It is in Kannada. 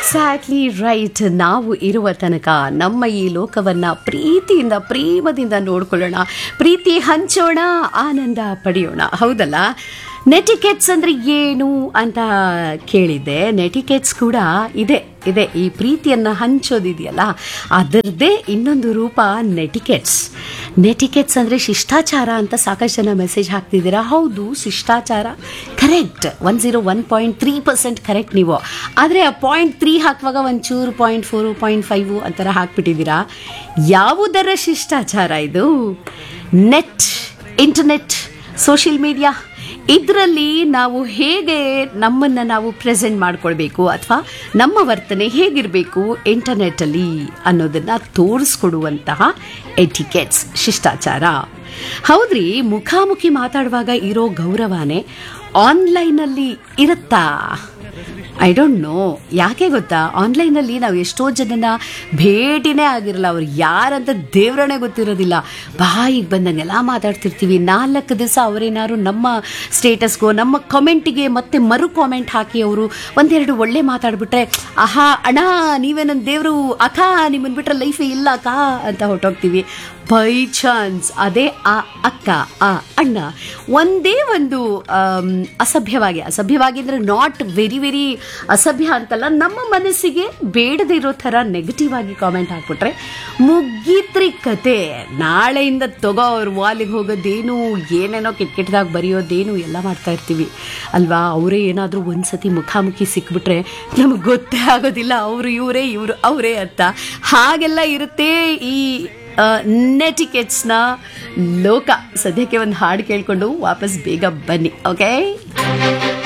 ಎಕ್ಸಾಕ್ಟ್ಲಿ ರೈಟ್ ನಾವು ಇರುವ ತನಕ ನಮ್ಮ ಈ ಲೋಕವನ್ನ ಪ್ರೀತಿಯಿಂದ ಪ್ರೇಮದಿಂದ ನೋಡ್ಕೊಳ್ಳೋಣ ಪ್ರೀತಿ ಹಂಚೋಣ ಆನಂದ ಪಡೆಯೋಣ ಹೌದಲ್ಲ ನೆಟಿಕೆಟ್ಸ್ ಅಂದ್ರೆ ಏನು ಅಂತ ಕೇಳಿದ್ದೆ ನೆಟಿಕೆಟ್ಸ್ ಕೂಡ ಇದೆ ಇದೆ ಈ ಪ್ರೀತಿಯನ್ನ ಹಂಚೋದಿದೆಯಲ್ಲ ಅದರದ್ದೇ ಇನ್ನೊಂದು ರೂಪ ನೆಟಿಕೆಟ್ಸ್ ನೆಟಿಕೆಟ್ಸ್ ಅಂದ್ರೆ ಶಿಷ್ಟಾಚಾರ ಅಂತ ಸಾಕಷ್ಟು ಜನ ಮೆಸೇಜ್ ಹಾಕ್ತಿದ್ದೀರಾ ಹೌದು ಶಿಷ್ಟಾಚಾರ correct one zero one point three percent correct ನೀವು ಆದರೆ ಆ ಪಾಯಿಂಟ್ ತ್ರೀ ಹಾಕುವಾಗ ಒಂಚೂರು ಪಾಯಿಂಟ್ ಫೋರು ಪಾಯಿಂಟ್ ಫೈವು ಆ ಥರ ಹಾಕ್ಬಿಟ್ಟಿದ್ದೀರಾ ಯಾವುದರ ಶಿಷ್ಟಾಚಾರ ಇದು ನೆಟ್ ಇಂಟರ್ನೆಟ್ ಸೋಷಿಯಲ್ ಮೀಡಿಯಾ ಇದರಲ್ಲಿ ನಾವು ಹೇಗೆ ನಮ್ಮನ್ನು ನಾವು ಪ್ರೆಸೆಂಟ್ ಮಾಡ್ಕೊಳ್ಬೇಕು ಅಥವಾ ನಮ್ಮ ವರ್ತನೆ ಹೇಗಿರಬೇಕು ಇಂಟರ್ನೆಟ್ಟಲ್ಲಿ ಅನ್ನೋದನ್ನು ತೋರಿಸ್ಕೊಡುವಂತಹ ಎಟಿಕೆಟ್ಸ್ ಶಿಷ್ಟಾಚಾರ ಹೌದ್ರಿ ಮುಖಾಮುಖಿ ಮಾತಾಡುವಾಗ ಇರೋ ಗೌರವನೇ ಆನ್ಲೈನಲ್ಲಿ ಇರುತ್ತಾ ಐ ಡೋಂಟ್ ನೋ ಯಾಕೆ ಗೊತ್ತಾ ಆನ್ಲೈನಲ್ಲಿ ನಾವು ಎಷ್ಟೋ ಜನನ ಭೇಟಿನೇ ಆಗಿರಲ್ಲ ಅವ್ರು ಯಾರಂತ ದೇವ್ರನೇ ಗೊತ್ತಿರೋದಿಲ್ಲ ಬಾಯಿಗೆ ಬಂದಂಗೆಲ್ಲ ಮಾತಾಡ್ತಿರ್ತೀವಿ ನಾಲ್ಕು ದಿವಸ ಅವರೇನಾದ್ರು ನಮ್ಮ ಸ್ಟೇಟಸ್ಗೋ ನಮ್ಮ ಕಮೆಂಟಿಗೆ ಮತ್ತೆ ಮರು ಕಾಮೆಂಟ್ ಹಾಕಿ ಅವರು ಒಂದೆರಡು ಒಳ್ಳೆ ಮಾತಾಡ್ಬಿಟ್ರೆ ಆಹಾ ಅಣ್ಣ ನೀವೇ ನನ್ನ ದೇವರು ಅಕ್ಕ ನಿಮ್ಮನ್ನು ಬಿಟ್ರೆ ಲೈಫೇ ಇಲ್ಲ ಅಕ್ಕ ಅಂತ ಹೊಟ್ಟೋಗ್ತೀವಿ ಬೈ ಚಾನ್ಸ್ ಅದೇ ಆ ಅಕ್ಕ ಆ ಅಣ್ಣ ಒಂದೇ ಒಂದು ಆಮ್, ಅಸಭ್ಯವಾಗಿ ಅಸಭ್ಯವಾಗಿ ಅಂದರೆ ನಾಟ್ ವೆರಿ ವೆರಿ ಅಸಭ್ಯ ಅಂತಲ್ಲ ನಮ್ಮ ಮನಸ್ಸಿಗೆ ಬೇಡದೇ ಇರೋ ಥರ ನೆಗೆಟಿವ್ ಆಗಿ ಕಾಮೆಂಟ್ ಹಾಕ್ಬಿಟ್ರೆ ಮುಗೀತ್ರಿ ಕತೆ ನಾಳೆಯಿಂದ ತಗೋ ಅವ್ರ ವಾಲಿಗೆ ಹೋಗೋದೇನು ಏನೇನೋ ಕೆಟ್ಟ ಕೆಟ್ಟದಾಗಿ ಬರೆಯೋದೇನು ಎಲ್ಲ ಮಾಡ್ತಾ ಇರ್ತೀವಿ ಅಲ್ವಾ ಅವರೇ ಏನಾದರೂ ಒಂದ್ಸತಿ ಮುಖಾಮುಖಿ ಸಿಕ್ಬಿಟ್ರೆ ನಮಗೆ ಗೊತ್ತೇ ಆಗೋದಿಲ್ಲ ಅವರು ಇವರೇ ಇವರು ಅವರೇ ಅಂತ ಹಾಗೆಲ್ಲ ಇರುತ್ತೆ ಈ ನೆಟಿಕೆಟ್ಸ್ನ ಲೋಕ ಸದ್ಯಕ್ಕೆ ಒಂದು ಹಾಡು ಕೇಳಿಕೊಂಡು ವಾಪಸ್ ಬೇಗ ಬನ್ನಿ ಓಕೆ